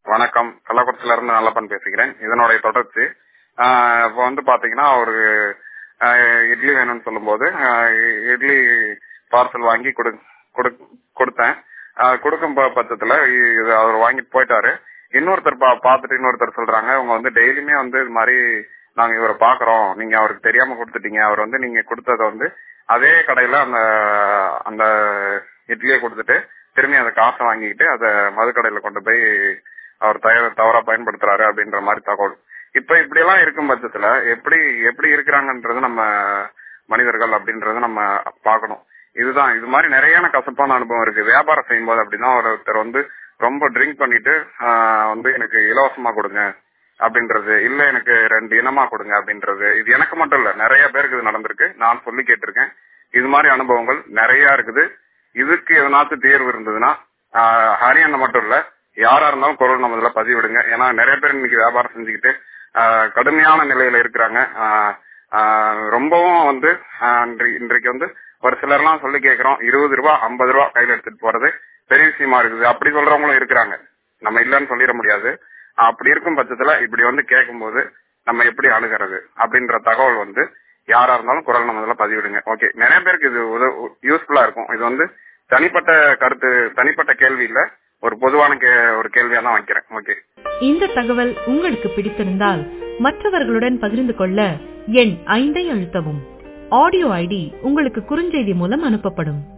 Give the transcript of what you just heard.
வணக்கம் கள்ளக்குறிச்சியில இருந்து நல்லப்பன் பேசுகிறேன் இதனுடைய தொடர்ச்சி ஆஹ் இப்போ வந்து பாத்தீங்கன்னா ஒரு ஆஹ் இட்லி வேணும்னு சொல்லும்போது ஆஹ் இட்லி பார்சல் வாங்கி கொடு கொடு- கொடுத்தேன் ஆஹ் கொடுக்கும் ப- பட்சத்துல இ- இது அவர் வாங்கிட்டு போயிட்டாரு இன்னொருத்தர் பா பார்த்துட்டு இன்னொருத்தர் சொல்றாங்க அவங்க வந்து டெய்லியுமே வந்து இது மாதிரி நாங்க இவரை பாக்குறோம் நீங்க அவருக்கு தெரியாம கொடுத்துட்டீங்க அவர் வந்து நீங்க கொடுத்தத வந்து அதே கடையில அந்த அந்த இட்லியை கொடுத்துட்டு திரும்பி அந்த காசை வாங்கிக்கிட்டு அதை மதுக்கடையில கொண்டு போய் அவர் தய- தவறா பயன்படுத்துறாரு அப்படின்ற மாதிரி தகவல் இப்ப இப்படி எல்லாம் இருக்கும் பட்சத்துல எப்படி எப்படி இருக்கிறாங்கன்றது நம்ம மனிதர்கள் அப்படின்றத நம்ம பார்க்கணும் இதுதான் இது மாதிரி நிறைய கசப்பான அனுபவம் இருக்கு வியாபாரம் செய்யும்போது அப்படின்னா ஒருத்தர் வந்து ரொம்ப ட்ரிங்க் பண்ணிட்டு ஆஹ் வந்து எனக்கு இலவசமா கொடுங்க அப்படின்றது இல்ல எனக்கு ரெண்டு இனமா கொடுங்க அப்படின்றது இது எனக்கு மட்டும் இல்ல நிறைய பேருக்கு இது நடந்திருக்கு நான் சொல்லி கேட்டிருக்கேன் இது மாதிரி அனுபவங்கள் நிறைய இருக்குது இதுக்கு எதனாச்சும் தீர்வு இருந்ததுன்னா ஆஹ் ஹரியண்ண மட்டும் இல்ல யாரா இருந்தாலும் குரல் நம்ம இதுல பதிவிடுங்க ஏன்னா நிறைய பேர் இன்னைக்கு வியாபாரம் செஞ்சுக்கிட்டு ஆஹ் கடுமையான நிலையில இருக்கிறாங்க ஆஹ் ஆஹ் ரொம்பவும் வந்து ஆஹ் இன்றை- இன்றைக்கு வந்து ஒரு சிலர்லாம் சொல்லி கேக்குறோம் இருபது ரூபா ஐம்பது ரூபா கையில எடுத்துட்டு போறது பெரிய விஷயமா இருக்குது அப்படி சொல்றவங்களும் இருக்கிறாங்க நம்ம இல்லன்னு சொல்லிட முடியாது அப்படி இருக்கும் பட்சத்துல இப்படி வந்து கேட்கும்போது நம்ம எப்படி அணுகிறது அப்படின்ற தகவல் வந்து யாரா இருந்தாலும் குரல் நம்ம இதுல பதிவிடுங்க ஓகே நிறைய பேருக்கு இது யூஸ்ஃபுல்லா இருக்கும் இது வந்து தனிப்பட்ட கருத்து தனிப்பட்ட கேள்வி இல்ல ஒரு பொதுவான கே ஒரு கேள்வியா தான் வைக்கிறேன் ஓகே இந்த தகவல் உங்களுக்கு பிடித்திருந்தால் மற்றவர்களுடன் பகிர்ந்து கொள்ள எண் ஐந்தை அழுத்தவும் ஆடியோ ஐடி உங்களுக்கு குறுஞ்செய்தி மூலம் அனுப்பப்படும்